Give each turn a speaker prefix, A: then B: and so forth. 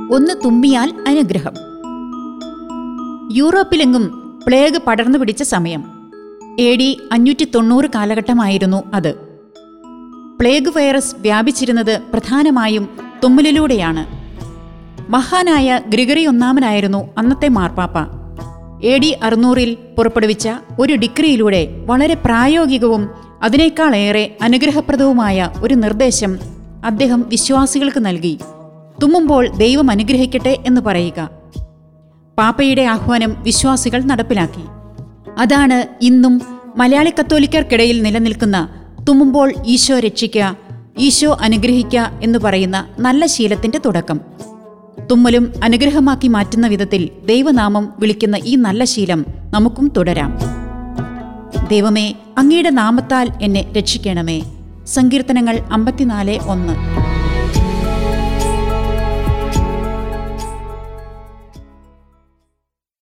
A: ഒന്ന് തുമ്മിയാൽ അനുഗ്രഹം യൂറോപ്പിലെങ്ങും പ്ലേഗ് പടർന്നു പിടിച്ച സമയം എ ഡി അഞ്ഞൂറ്റി തൊണ്ണൂറ് കാലഘട്ടമായിരുന്നു അത് പ്ലേഗ് വൈറസ് വ്യാപിച്ചിരുന്നത് പ്രധാനമായും തുമ്മലിലൂടെയാണ് മഹാനായ ഗ്രിഗറി ഒന്നാമനായിരുന്നു അന്നത്തെ മാർപ്പാപ്പ എ ഡി അറുന്നൂറിൽ പുറപ്പെടുവിച്ച ഒരു ഡിഗ്രിയിലൂടെ വളരെ പ്രായോഗികവും അതിനേക്കാളേറെ അനുഗ്രഹപ്രദവുമായ ഒരു നിർദ്ദേശം അദ്ദേഹം വിശ്വാസികൾക്ക് നൽകി തുമ്മുമ്പോൾ ദൈവം അനുഗ്രഹിക്കട്ടെ എന്ന് പറയുക പാപ്പയുടെ ആഹ്വാനം വിശ്വാസികൾ നടപ്പിലാക്കി അതാണ് ഇന്നും മലയാളി കത്തോലിക്കർക്കിടയിൽ നിലനിൽക്കുന്ന തുമ്മുമ്പോൾ ഈശോ രക്ഷിക്കുക ഈശോ അനുഗ്രഹിക്കുക എന്ന് പറയുന്ന നല്ല ശീലത്തിന്റെ തുടക്കം തുമ്മലും അനുഗ്രഹമാക്കി മാറ്റുന്ന വിധത്തിൽ ദൈവനാമം വിളിക്കുന്ന ഈ നല്ല ശീലം നമുക്കും തുടരാം ദൈവമേ അങ്ങയുടെ നാമത്താൽ എന്നെ രക്ഷിക്കണമേ സങ്കീർത്തനങ്ങൾ അമ്പത്തിനാല് ഒന്ന്